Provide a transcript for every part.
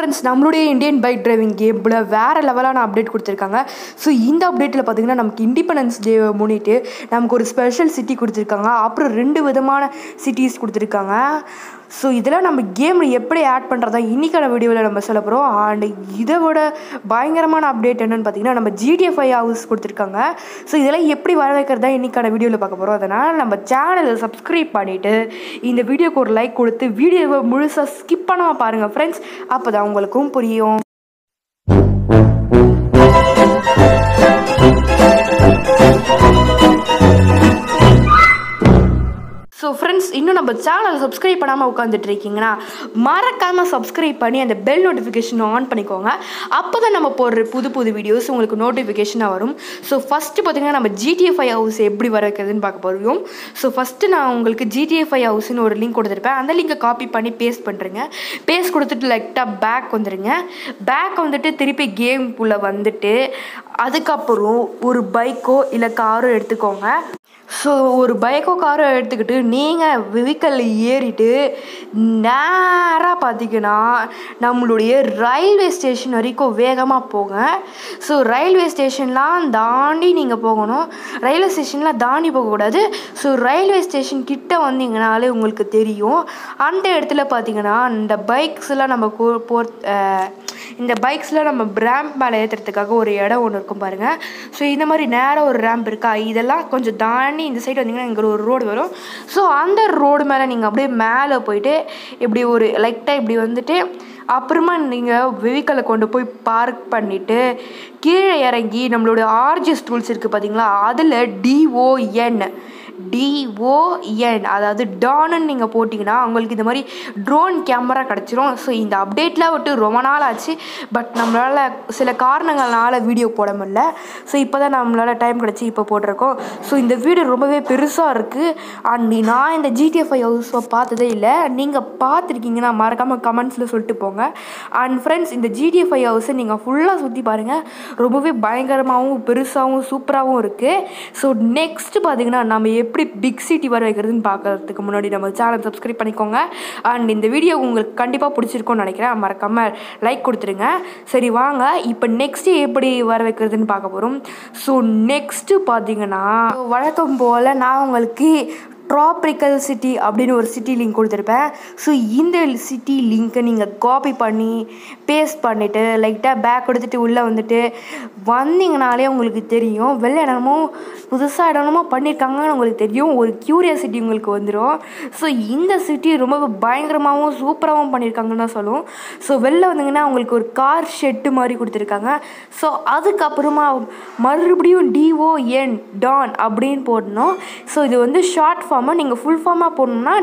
friends நம்மளுடைய Indian bike driving கேமில் வேறு லெவலான அப்டேட் கொடுத்துருக்காங்க ஸோ இந்த அப்டேட்டில் பார்த்தீங்கன்னா நமக்கு இண்டிபெண்டன்ஸ் டே முன்னிட்டு நமக்கு ஒரு ஸ்பெஷல் சிட்டி கொடுத்துருக்காங்க அப்புறம் ரெண்டு விதமான சிட்டிஸ் கொடுத்துருக்காங்க ஸோ இதெல்லாம் நம்ம கேமில் எப்படி ஆட் பண்ணுறதா இன்றைக்கான வீடியோவில் நம்ம சொல்ல போகிறோம் அண்ட் இதை விட பயங்கரமான அப்டேட் என்னென்னு பார்த்தீங்கன்னா நம்ம ஜிடிஎஃப்ஐ ஹவுஸ் கொடுத்துருக்காங்க ஸோ இதெல்லாம் எப்படி வர வைக்கிறதா இன்றைக்கான வீடியோவில் பார்க்க போகிறோம் அதனால் நம்ம சேனலை சப்ஸ்கிரைப் பண்ணிவிட்டு இந்த வீடியோக்கு ஒரு லைக் கொடுத்து வீடியோவை முழுசாக ஸ்கிப் பண்ணாமல் பாருங்கள் ஃப்ரெண்ட்ஸ் அப்போ தான் உங்களுக்கும் புரியும் ஸோ ஃப்ரெண்ட்ஸ் இன்னும் நம்ம சேனலை சப்ஸ்கிரைப் பண்ணாமல் உட்காந்துட்டு இருக்கீங்கன்னா மறக்காமல் சப்ஸ்கிரைப் பண்ணி அந்த பெல் நோட்டிஃபிகேஷன் ஆன் பண்ணிக்கோங்க அப்போ தான் நம்ம போடுற புது புது வீடியோஸ் உங்களுக்கு நோட்டிஃபிகேஷனாக வரும் ஸோ ஃபஸ்ட்டு பார்த்தீங்கன்னா நம்ம ஜிடிஎஃப்ஐ ஹவுஸ் எப்படி வர வைக்கிறதுன்னு பார்க்க போகிறோம் ஸோ ஃபஸ்ட்டு நான் உங்களுக்கு ஜிடிஎஃப்ஐ ஹவுஸ்னு ஒரு லிங்க் கொடுத்துருப்பேன் அந்த லிங்கை காப்பி பண்ணி பேஸ்ட் பண்ணுறேங்க பேஸ்ட் கொடுத்துட்டு லைட்டாக பேக் வந்துடுங்க பேக் வந்துட்டு திருப்பி கேம்குள்ளே வந்துட்டு அதுக்கப்புறம் ஒரு பைக்கோ இல்லை காரோ எடுத்துக்கோங்க ஸோ ஒரு பைக்கோ காரோ எடுத்துக்கிட்டு நீங்கள் வெஹிக்கலில் ஏறிட்டு நேராக பார்த்தீங்கன்னா நம்மளுடைய ரயில்வே ஸ்டேஷன் வரைக்கும் வேகமாக போங்க ஸோ ரயில்வே ஸ்டேஷன்லாம் தாண்டி நீங்கள் போகணும் ரயில்வே ஸ்டேஷன்லாம் தாண்டி போகக்கூடாது ஸோ ரயில்வே ஸ்டேஷன் கிட்ட வந்தீங்கனாலே உங்களுக்கு தெரியும் அந்த இடத்துல பார்த்தீங்கன்னா இந்த பைக்ஸ்லாம் நம்ம போ இந்த பைக்ஸில் நம்ம ரேம்ப் மேலே ஏற்றுறதுக்காக ஒரு இடம் ஒன்று இருக்கும் பாருங்கள் ஸோ இந்த மாதிரி நேராக ஒரு ரேம்ப் இருக்கா இதெல்லாம் கொஞ்சம் தாண்டி இந்த சைடு வந்தீங்கன்னா இங்கே ஒரு ரோடு வரும் ஸோ அந்த ரோடு மேலே நீங்கள் அப்படியே மேலே போயிட்டு இப்படி ஒரு லைட்டாக இப்படி வந்துட்டு அப்புறமா நீங்கள் வெஹிக்கலை கொண்டு போய் பார்க் பண்ணிவிட்டு கீழே இறங்கி நம்மளோட ஆர்ஜிஎஸ் டூல்ஸ் இருக்குது பார்த்தீங்களா அதில் டிஓஎன் டிஓஎன் அதாவது டான்னு நீங்கள் போட்டிங்கன்னா உங்களுக்கு இந்த மாதிரி ட்ரோன் கேமரா கிடச்சிரும் ஸோ இந்த அப்டேட்லாம் விட்டு ரொம்ப நாள் ஆச்சு பட் நம்மளால் சில காரணங்கள்னால வீடியோ போட முடியல ஸோ இப்போ தான் நம்மளால் டைம் கிடச்சி இப்போ போட்டிருக்கோம் ஸோ இந்த வீடியோ ரொம்பவே பெருசாக இருக்குது அண்ட் நான் இந்த ஜிடிஎஃப்ஐ ஹவுஸை பார்த்ததே இல்லை நீங்கள் பார்த்துருக்கீங்கன்னா மறக்காமல் கமெண்ட்ஸில் சொல்லிட்டு போங்க அண்ட் ஃப்ரெண்ட்ஸ் இந்த ஜிடிஎஃப்ஐ ஹவுஸை நீங்கள் ஃபுல்லாக சுற்றி பாருங்கள் ரொம்பவே பயங்கரமாகவும் பெருசாகவும் சூப்பராகவும் இருக்குது ஸோ நெக்ஸ்ட் பார்த்தீங்கன்னா நம்ம எப்படி பிக் சிட்டி வர வைக்கிறதுன்னு பார்க்கறதுக்கு முன்னாடி நம்ம சேனல் சப்ஸ்கிரைப் பண்ணிக்கோங்க அண்ட் இந்த வீடியோ உங்களுக்கு கண்டிப்பாக பிடிச்சிருக்கும்னு நினைக்கிறேன் மறக்காமல் லைக் கொடுத்துருங்க சரி வாங்க இப்போ நெக்ஸ்ட்டு எப்படி வர வைக்கிறதுன்னு பார்க்க போகிறோம் ஸோ நெக்ஸ்ட்டு பார்த்தீங்கன்னா வழக்கம் போல் நான் உங்களுக்கு ட்ராப்ரிக்கல் சிட்டி அப்படின்னு ஒரு சிட்டி லிங்க் கொடுத்துருப்பேன் ஸோ இந்த சிட்டி லிங்க்கை நீங்கள் காப்பி பண்ணி பேஸ்ட் பண்ணிவிட்டு லைட்டாக பேக் கொடுத்துட்டு உள்ளே வந்துட்டு வந்தீங்கனாலே உங்களுக்கு தெரியும் வெளில இடமோ புதுசாக இடமோ பண்ணியிருக்காங்கன்னு உங்களுக்கு தெரியும் ஒரு க்யூரியாசிட்டி உங்களுக்கு வந்துடும் ஸோ இந்த சிட்டி ரொம்ப பயங்கரமாகவும் சூப்பராகவும் பண்ணியிருக்காங்கன்னு தான் சொல்லுவோம் ஸோ வெளில வந்தீங்கன்னா உங்களுக்கு ஒரு கார் ஷெட்டு மாதிரி கொடுத்துருக்காங்க ஸோ அதுக்கப்புறமா மறுபடியும் டிஓஎன் டான் அப்படின்னு போடணும் ஸோ இது வந்து ஷார்ட் ஃபார்மாக நீங்கள் ஃபுல் ஃபார்மாக போடணும்னா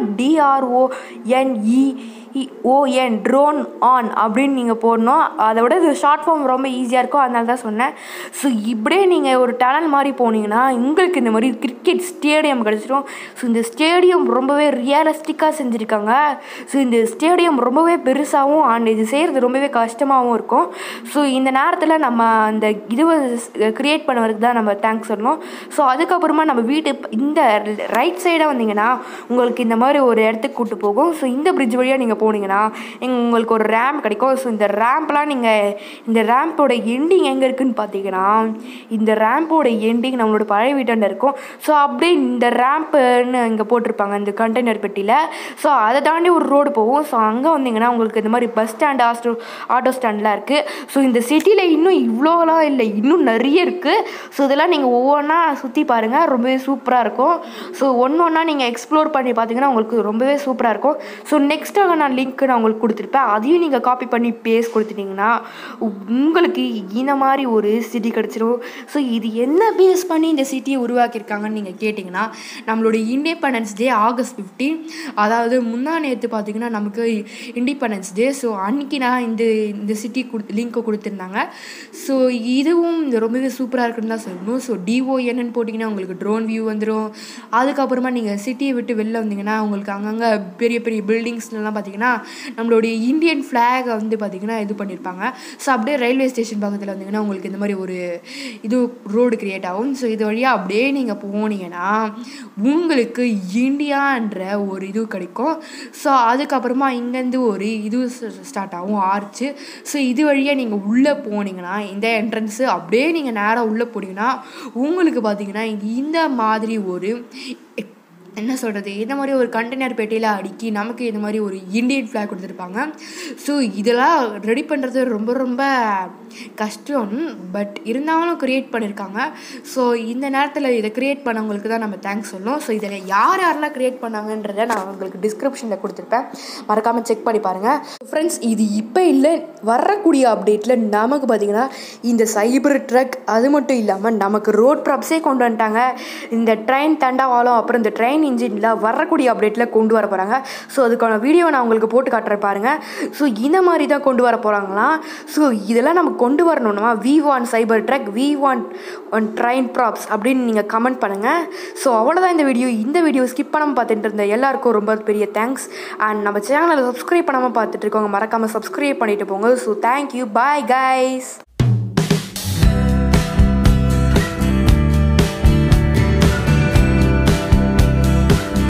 டிஆர்ஓஎன்இ ஓஎன் ட்ரோன் ஆன் அப்படின்னு நீங்கள் போடணும் அதை விட இது ஷார்ட் ஃபார்ம் ரொம்ப ஈஸியாக இருக்கும் அதனால தான் சொன்னேன் ஸோ இப்படியே நீங்கள் ஒரு டனல் மாதிரி போனீங்கன்னா உங்களுக்கு இந்த மாதிரி கிரிக்கெட் ஸ்டேடியம் கிடச்சிரும் ஸோ இந்த ஸ்டேடியம் ரொம்பவே ரியலிஸ்டிக்காக செஞ்சுருக்காங்க ஸோ இந்த ஸ்டேடியம் ரொம்பவே பெருசாகவும் அண்ட் இது செய்கிறது ரொம்பவே கஷ்டமாகவும் இருக்கும் ஸோ இந்த நேரத்தில் நம்ம அந்த இதுவை க்ரியேட் பண்ணவருக்கு தான் நம்ம தேங்க்ஸ் சொல்லணும் ஸோ அதுக்கப்புறமா நம்ம வீட்டு இந்த ரைட் சைடாக வந்தீங்கன்னா உங்களுக்கு இந்த மாதிரி ஒரு இடத்துக்கு கூப்பிட்டு போகும் ஸோ இந்த பிரிட்ஜ் வழியாக நீங்கள் போனீங்கன்னா உங்களுக்கு ஒரு ரேம்ப் கிடைக்கும் ஸோ இந்த ரேம்ப்லாம் நீங்கள் இந்த ரேம்போட எண்டிங் எங்கே இருக்குதுன்னு பார்த்தீங்கன்னா இந்த ரேம்போட எண்டிங் நம்மளோட பழைய வீட்டாண்ட இருக்கும் ஸோ அப்படியே இந்த ரேம்ப்புன்னு இங்கே போட்டிருப்பாங்க இந்த கண்டெய்னர் பெட்டியில் ஸோ அதை தாண்டி ஒரு ரோடு போகும் ஸோ அங்கே வந்தீங்கன்னா உங்களுக்கு இந்த மாதிரி பஸ் ஸ்டாண்ட் ஆஸ்டோ ஆட்டோ ஸ்டாண்ட்லாம் இருக்குது ஸோ இந்த சிட்டியில் இன்னும் இவ்வளோலாம் இல்லை இன்னும் நிறைய இருக்குது ஸோ இதெல்லாம் நீங்கள் ஒவ்வொன்றா சுற்றி பாருங்கள் ரொம்பவே சூப்பராக இருக்கும் ஸோ ஒன்று ஒன்றா நீங்கள் எக்ஸ்ப்ளோர் பண்ணி பார்த்தீங்கன்னா உங்களுக்கு ரொம்பவே சூப்பராக இருக்கும் ஸோ நெக்ஸ்ட்டாக நான் லிங்க் நான் உங்களுக்கு கொடுத்துருப்பேன் அதையும் நீங்கள் காப்பி பண்ணி பேஸ் கொடுத்துட்டிங்கன்னா உங்களுக்கு இந்த மாதிரி ஒரு சிட்டி கிடச்சிரும் ஸோ இது என்ன பேஸ் பண்ணி இந்த சிட்டியை உருவாக்கியிருக்காங்கன்னு நீங்கள் கேட்டிங்கன்னா நம்மளோட இண்டிபெண்டன்ஸ் டே ஆகஸ்ட் ஃபிஃப்டீன் அதாவது முந்தா நேற்று பார்த்தீங்கன்னா நமக்கு இண்டிபெண்டன்ஸ் டே ஸோ அன்றைக்கி நான் இந்த இந்த சிட்டி கொடு லிங்க்கை கொடுத்துருந்தாங்க ஸோ இதுவும் ரொம்பவே சூப்பராக இருக்குன்னு தான் சொல்லணும் ஸோ டிஓஎன்னு போட்டிங்கன்னா உங்களுக்கு ட்ரோன் வியூ வந்துடும் அதுக்கப்புறமா நீங்கள் சிட்டியை விட்டு வெளில வந்தீங்கன்னா உங்களுக்கு அங்கங்கே பெரிய பெரிய பில்டிங்ஸ்லாம் பார்த்தீங்கன்னா பார்த்தீங்கன்னா நம்மளுடைய இந்தியன் ஃப்ளாகை வந்து பார்த்திங்கன்னா இது பண்ணியிருப்பாங்க ஸோ அப்படியே ரயில்வே ஸ்டேஷன் பக்கத்தில் வந்தீங்கன்னா உங்களுக்கு இந்த மாதிரி ஒரு இது ரோடு கிரியேட் ஆகும் ஸோ இது வழியாக அப்படியே நீங்கள் போனீங்கன்னா உங்களுக்கு இந்தியான்ற ஒரு இது கிடைக்கும் ஸோ அதுக்கப்புறமா இங்கேருந்து ஒரு இது ஸ்டார்ட் ஆகும் ஆர்ச்சு ஸோ இது வழியாக நீங்கள் உள்ளே போனீங்கன்னா இந்த என்ட்ரன்ஸு அப்படியே நீங்கள் நேராக உள்ளே போனீங்கன்னா உங்களுக்கு பார்த்தீங்கன்னா இந்த மாதிரி ஒரு என்ன சொல்கிறது இந்த மாதிரி ஒரு கண்டெய்னர் பெட்டியில் அடுக்கி நமக்கு இந்த மாதிரி ஒரு இந்தியன் ஃப்ளாக் கொடுத்துருப்பாங்க ஸோ இதெல்லாம் ரெடி பண்ணுறது ரொம்ப ரொம்ப கஷ்டம் பட் இருந்தாலும் க்ரியேட் பண்ணியிருக்காங்க ஸோ இந்த நேரத்தில் இதை க்ரியேட் பண்ணவங்களுக்கு தான் நம்ம தேங்க்ஸ் சொல்லணும் ஸோ இதில் யார் யாரெல்லாம் க்ரியேட் பண்ணாங்கன்றதை நான் உங்களுக்கு டிஸ்கிரிப்ஷனில் கொடுத்துருப்பேன் மறக்காமல் செக் பண்ணி பாருங்கள் ஃப்ரெண்ட்ஸ் இது இப்போ இல்லை வரக்கூடிய அப்டேட்டில் நமக்கு பார்த்திங்கன்னா இந்த சைபர் ட்ரக் அது மட்டும் இல்லாமல் நமக்கு ரோட் ப்ராப்ஸே கொண்டு வந்துட்டாங்க இந்த ட்ரெயின் தண்டாவாலம் அப்புறம் இந்த ட்ரெயின் இன்ஜினில் வரக்கூடிய அப்டேட்டில் கொண்டு வர போகிறாங்க ஸோ அதுக்கான வீடியோ நான் உங்களுக்கு போட்டு காட்டுறேன் பாருங்கள் ஸோ இந்த மாதிரி தான் கொண்டு வர போகிறாங்களாம் ஸோ இதெல்லாம் நம்ம கொண்டு வரணும்னா we want Cybertruck we want one train props அப்படின்னு நீங்கள் கமெண்ட் பண்ணுங்கள் ஸோ அவ்வளோதான் இந்த வீடியோ இந்த வீடியோ ஸ்கிப் பண்ணாமல் பார்த்துட்டு இருந்த எல்லாருக்கும் ரொம்ப பெரிய தேங்க்ஸ் அண்ட் நம்ம சேனலை சப்ஸ்கிரைப் பண்ணாமல் பார்த்துட்டு இருக்கவங்க மறக்காமல் சப்ஸ்கிரைப் பண்ணிட்டு போங்க ஸோ தேங்க்யூ பாய் கைஸ்